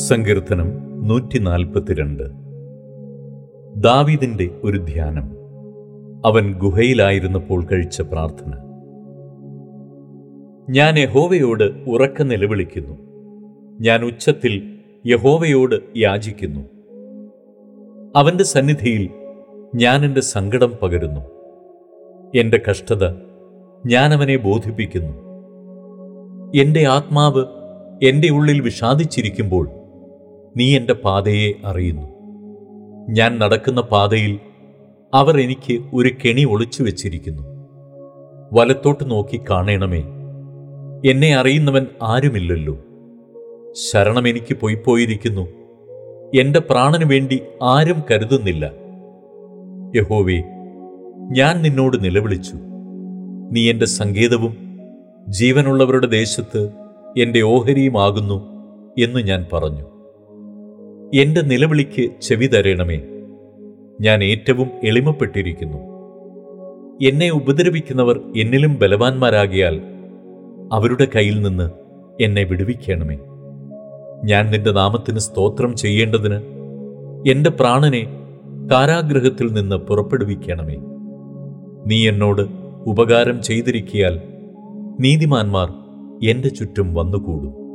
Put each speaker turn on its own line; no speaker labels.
സങ്കീർത്തനം നൂറ്റി നാൽപ്പത്തിരണ്ട് ദാവീദിന്റെ ഒരു ധ്യാനം അവൻ ഗുഹയിലായിരുന്നപ്പോൾ കഴിച്ച പ്രാർത്ഥന ഞാൻ യഹോവയോട് ഉറക്ക നിലവിളിക്കുന്നു ഞാൻ ഉച്ചത്തിൽ യഹോവയോട് യാചിക്കുന്നു അവന്റെ സന്നിധിയിൽ ഞാൻ എൻ്റെ സങ്കടം പകരുന്നു എൻ്റെ കഷ്ടത ഞാൻ അവനെ ബോധിപ്പിക്കുന്നു എൻ്റെ ആത്മാവ് എൻ്റെ ഉള്ളിൽ വിഷാദിച്ചിരിക്കുമ്പോൾ നീ എൻ്റെ പാതയെ അറിയുന്നു ഞാൻ നടക്കുന്ന പാതയിൽ അവർ എനിക്ക് ഒരു കെണി ഒളിച്ചു വെച്ചിരിക്കുന്നു വലത്തോട്ട് നോക്കി കാണണമേ എന്നെ അറിയുന്നവൻ ആരുമില്ലല്ലോ ശരണം എനിക്ക് പൊയ്പോയിരിക്കുന്നു എൻ്റെ പ്രാണനു വേണ്ടി ആരും കരുതുന്നില്ല യഹോവേ ഞാൻ നിന്നോട് നിലവിളിച്ചു നീ എൻ്റെ സങ്കേതവും ജീവനുള്ളവരുടെ ദേശത്ത് എൻ്റെ ഓഹരിയുമാകുന്നു എന്ന് ഞാൻ പറഞ്ഞു എൻ്റെ നിലവിളിക്ക് ചെവി തരണമേ ഞാൻ ഏറ്റവും എളിമപ്പെട്ടിരിക്കുന്നു എന്നെ ഉപദ്രവിക്കുന്നവർ എന്നിലും ബലവാന്മാരാകിയാൽ അവരുടെ കയ്യിൽ നിന്ന് എന്നെ വിടുവിക്കണമേ ഞാൻ നിന്റെ നാമത്തിന് സ്തോത്രം ചെയ്യേണ്ടതിന് എൻ്റെ പ്രാണനെ കാരാഗ്രഹത്തിൽ നിന്ന് പുറപ്പെടുവിക്കണമേ നീ എന്നോട് ഉപകാരം ചെയ്തിരിക്കിയാൽ നീതിമാന്മാർ എൻ്റെ ചുറ്റും വന്നുകൂടും